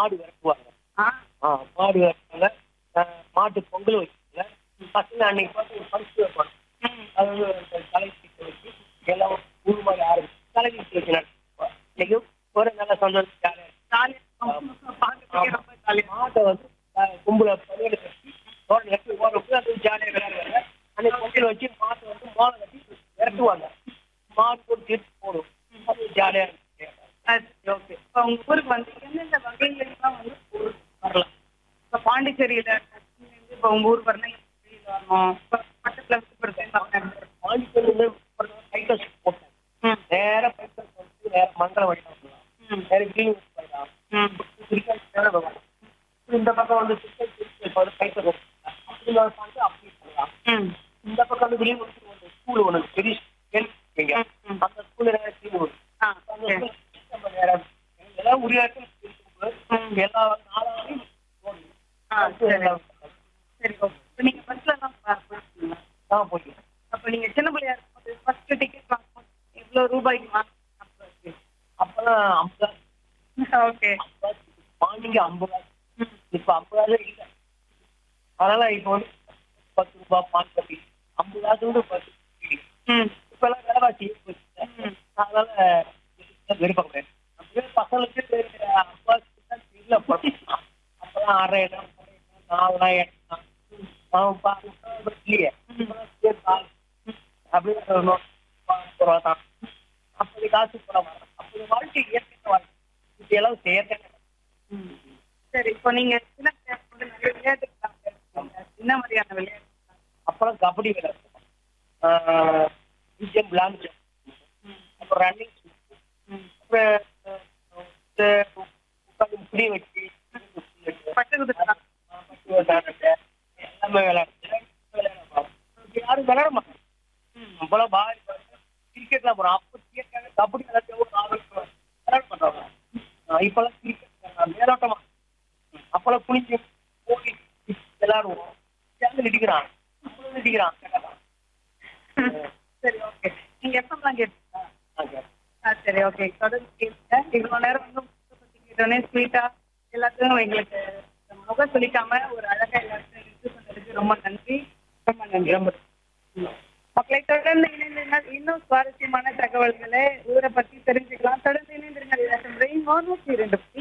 மாடு விரட்டுவாங்க ஆ ஆ, மாடு விரட்டுவாங்க அஹ், மாட்டு பொங்கல் வைப்பாங்க பசங்க அன்னைக்கு பார்த்து ஒரு பரிசு வைப்பாங்க ம் அது வந்து ஒரு தலைக்கு வச்சு எல்லாம் ஊர் மாதிரி ஆரம்பிச்சு தலைக்கு வச்சு நடத்துவாங்க இன்னைக்கு ஒரு நல்ல சந்தோஷம் ஜாலியா ஜாலியாக பார்க்கறதுக்கே ரொம்ப ஜாலியாக மாட்டை வந்து அஹ், கும்பல பணியில கட்டி தோட்டம் கட்டி ஓடுறப்ப அது ஜாலியாக விளையாடுவாங்க அன்னைக்கு பொங்கல் வச்சு மாட்டை வந்து மோளை கட்டி விரட்டுவாங்க மாடு போட்டு திருப்பி போடும் அது ஜாலியா இருக்கும் ஓகே இப்போ உங்க ஊருக்கு வந்து எந்தெந்த வகைகள்லாம் வந்து ஊருக்கு வரலாம் இப்போ பாண்டிச்சேரியில இப்போ உங்க ஊர் வரணும் வரணும் இப்போ பக்கத்துல விருப்பப்படுறது பாண்டிச்சேரி வந்து பைக்கர்ஸ் போட்டேன் ம் நேர பைக்கர்ஸ் வந்து நேர மங்கள வழி போகலாம் ம் நேர கிளீன் போயிடலாம் ம் திருக்கல் நேர போகலாம் இந்த பக்கம் வந்து திருக்கல் திருச்சி இப்போ வந்து பைக்கர் அப்படி வந்து அப்படி போகலாம் ம் இந்த பக்கம் வந்து வெளியே வந்து ஒரு ஸ்கூல் ஒன்று பெரிய கேள்விங்க ம். அந்த ஸ்கூல்ல நேரம் கிளீன் வரும் ஆ அந்த சரி ஸ்கூல் நம்ம நேரம் எல்லாம் உரியாட்டம் ம். எல்லா நாளாவையும் ஆ சரி சரி ஓகே இப்போ நீங்கள் பஸ்லலாம் போயிருக்கீங்களா தான் போய் அப்போ நீங்க சின்ன பிள்ளையா இருக்கும்போது ஃபர்ஸ்ட் டிக்கெட் வாங்கும்போது எவ்வளோ ரூபாய்க்கு வாங்க அப்பெல்லாம் ஐம்பது ஓகே மார்னிங் ஐம்பது ம் இப்ப ஐம்பதாயிரம் இல்லை அதனால இப்ப வந்து பத்து ரூபாய் பாஞ்சு கட்டி ஐம்பதாயிரத்தோட பத்து ம் இப்ப எல்லாம் விலைவாசி ஏறி போச்சு. ம். அதனால வெறுப்பாங்க முடியாது அப்படியே பசங்களுக்கு அப்பா தெரியல அப்பெல்லாம் ஆறாயிரம் நாலாயிரம் எட்டாயிரம் அவன் பாருங்க இல்லையே இப்பெல்லாம் சரி, நாலு. அப்படியே ஒரு நூறு ரூபா தான் அப்படி காசு கூட வரும் அப்படி வாழ்க்கை இயற்கை வாழ்க்கை இப்படி எல்லாம் செயற்கை ம். சரி இப்போ நீங்க சின்ன பிள்ளையா இருக்கும்போது நிறைய விளையாட்டுலாம் விளையாடுவீங்க. என்ன மாதிரியான விளையாட்டு அப்புறம் கபடி விளையாடுவோம் விஜயம் லாங் ஜம்ப் அப்புறம் ரன்னிங் ம் அப்புறம் அஹ், இந்த உட்காந்து முடி வச்சு பட்டு குதிரை பட்டு விளையாடுறது எல்லாமே விளையாடுறது விளையாடுவோம் யாரும் விளையாட மாட்டாங்க ம் நம்மளாம் பாய் கிரிக்கெட்லாம் போறோம் அப்போ கிரிக்கெட் கபடி விளையாட்டு ஒரு ஆறு விளையாட மாட்டாங்க அஹ் இப்பெல்லாம் கிரிக்கெட் மேலோட்டமா அப்பெல்லாம் குளிச்சு போய் விளையாடுவோம் சேர்ந்து இடிக்கிறான் அப்பெல்லாம் இடிக்கிறான் சரி ஓகே நீங்க எப்பலாம் கேட்டீங்களா ஓகே ஆ சரி ஓகே தொடர்ந்து கேளுங்க இவ்வளோ நேரம் வந்து முகத்தை பத்தி கேட்டோன்னே ஸ்வீட்டா எல்லாத்துக்கும் எங்களுக்கு முக சொல்லிக்காம ஒரு அழகா எல்லாத்தையும் எடுத்து சொன்னதுக்கு ரொம்ப நன்றி ரொம்ப நன்றி ரொம்ப மக்களை தொடர்ந்து இணைந்திருங்கள் இன்னும் சுவாரஸ்யமான தகவல்களை ஊரை பத்தி தெரிஞ்சுக்கலாம் தொடர்ந்து இணைந்திருங்கள் ரெயின் நூற்றி இரண்டு